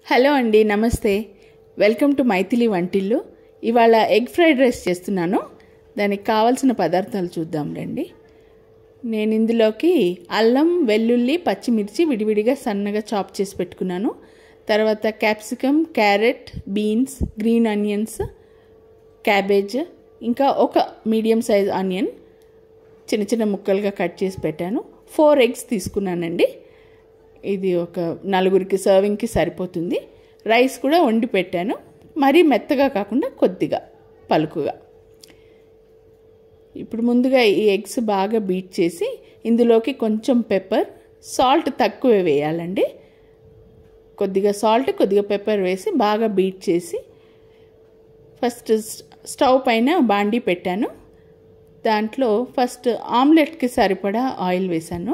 hello అండి నమస్తే welcome to Maithili వంటిల్లు ఇవాళ ఎగ్ ఫ్రైడ్ రైస్ చేస్తున్నాను దానికి కావాల్సిన పదార్థాలు చూద్దాం రండి నేను ఇందులోకి అల్లం వెల్లుల్లి పచ్చిమిర్చి విడివిడిగా సన్నగా చాప్ చేసి పెట్టుకున్నాను తర్వాత capsicum carrot beans green onions cabbage ఇంకా ఒక మీడియం సైజ్ ఆనియన్ చిన్న చిన్న ముక్కలుగా కట్ చేసి పెట్టాను ఫోర్ ఎగ్స్ తీసుకున్నానండి ఇది ఒక నలుగురికి సర్వింగ్కి సరిపోతుంది రైస్ కూడా వండి పెట్టాను మరీ మెత్తగా కాకుండా కొద్దిగా పలుకుగా ఇప్పుడు ముందుగా ఈ ఎగ్స్ బాగా బీట్ చేసి ఇందులోకి కొంచెం పెప్పర్ సాల్ట్ తక్కువ వేయాలండి కొద్దిగా సాల్ట్ కొద్దిగా పెప్పర్ వేసి బాగా బీట్ చేసి ఫస్ట్ స్టవ్ పైన బాండీ పెట్టాను దాంట్లో ఫస్ట్ ఆమ్లెట్కి సరిపడా ఆయిల్ వేశాను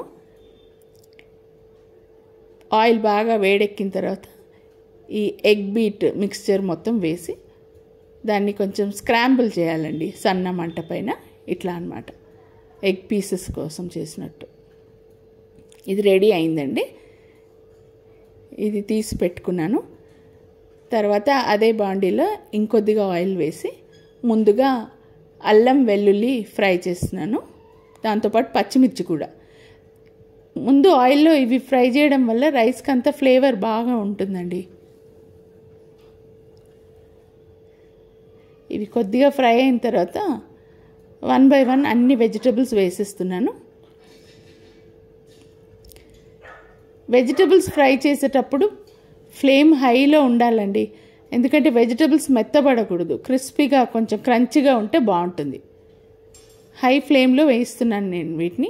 ఆయిల్ బాగా వేడెక్కిన తర్వాత ఈ ఎగ్ బీట్ మిక్స్చర్ మొత్తం వేసి దాన్ని కొంచెం స్క్రాంబుల్ చేయాలండి సన్న మంట పైన ఇట్లా అనమాట ఎగ్ పీసెస్ కోసం చేసినట్టు ఇది రెడీ అయిందండి ఇది తీసి పెట్టుకున్నాను తర్వాత అదే బాండీలో ఇంకొద్దిగా ఆయిల్ వేసి ముందుగా అల్లం వెల్లుల్లి ఫ్రై చేస్తున్నాను దాంతోపాటు పచ్చిమిర్చి కూడా ముందు ఆయిల్లో ఇవి ఫ్రై చేయడం వల్ల రైస్కి అంత ఫ్లేవర్ బాగా ఉంటుందండి ఇవి కొద్దిగా ఫ్రై అయిన తర్వాత వన్ బై వన్ అన్ని వెజిటబుల్స్ వేసేస్తున్నాను వెజిటబుల్స్ ఫ్రై చేసేటప్పుడు ఫ్లేమ్ హైలో ఉండాలండి ఎందుకంటే వెజిటబుల్స్ మెత్తబడకూడదు క్రిస్పీగా కొంచెం క్రంచిగా ఉంటే బాగుంటుంది హై ఫ్లేమ్లో వేయిస్తున్నాను నేను వీటిని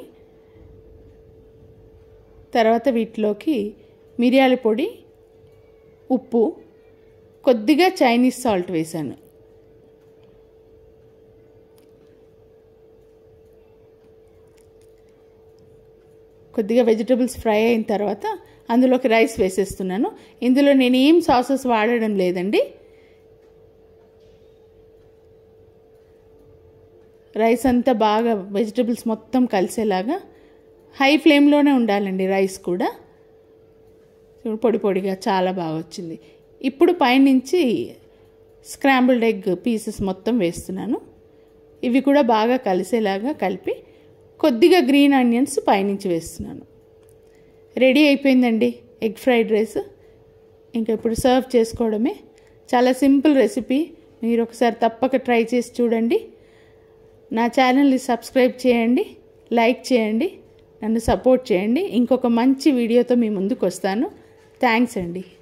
తర్వాత వీటిలోకి మిరియాల పొడి ఉప్పు కొద్దిగా చైనీస్ సాల్ట్ వేశాను కొద్దిగా వెజిటబుల్స్ ఫ్రై అయిన తర్వాత అందులోకి రైస్ వేసేస్తున్నాను ఇందులో నేను ఏం సాసెస్ వాడడం లేదండి రైస్ అంతా బాగా వెజిటబుల్స్ మొత్తం కలిసేలాగా హై ఫ్లేమ్లోనే ఉండాలండి రైస్ కూడా పొడి పొడిగా చాలా బాగా వచ్చింది ఇప్పుడు పైనుంచి స్క్రాంబుల్డ్ ఎగ్ పీసెస్ మొత్తం వేస్తున్నాను ఇవి కూడా బాగా కలిసేలాగా కలిపి కొద్దిగా గ్రీన్ ఆనియన్స్ పైనుంచి వేస్తున్నాను రెడీ అయిపోయిందండి ఎగ్ ఫ్రైడ్ రైస్ ఇంకా ఇప్పుడు సర్వ్ చేసుకోవడమే చాలా సింపుల్ రెసిపీ మీరు ఒకసారి తప్పక ట్రై చేసి చూడండి నా ఛానల్ని సబ్స్క్రైబ్ చేయండి లైక్ చేయండి నన్ను సపోర్ట్ చేయండి ఇంకొక మంచి వీడియోతో మీ ముందుకు వస్తాను థ్యాంక్స్ అండి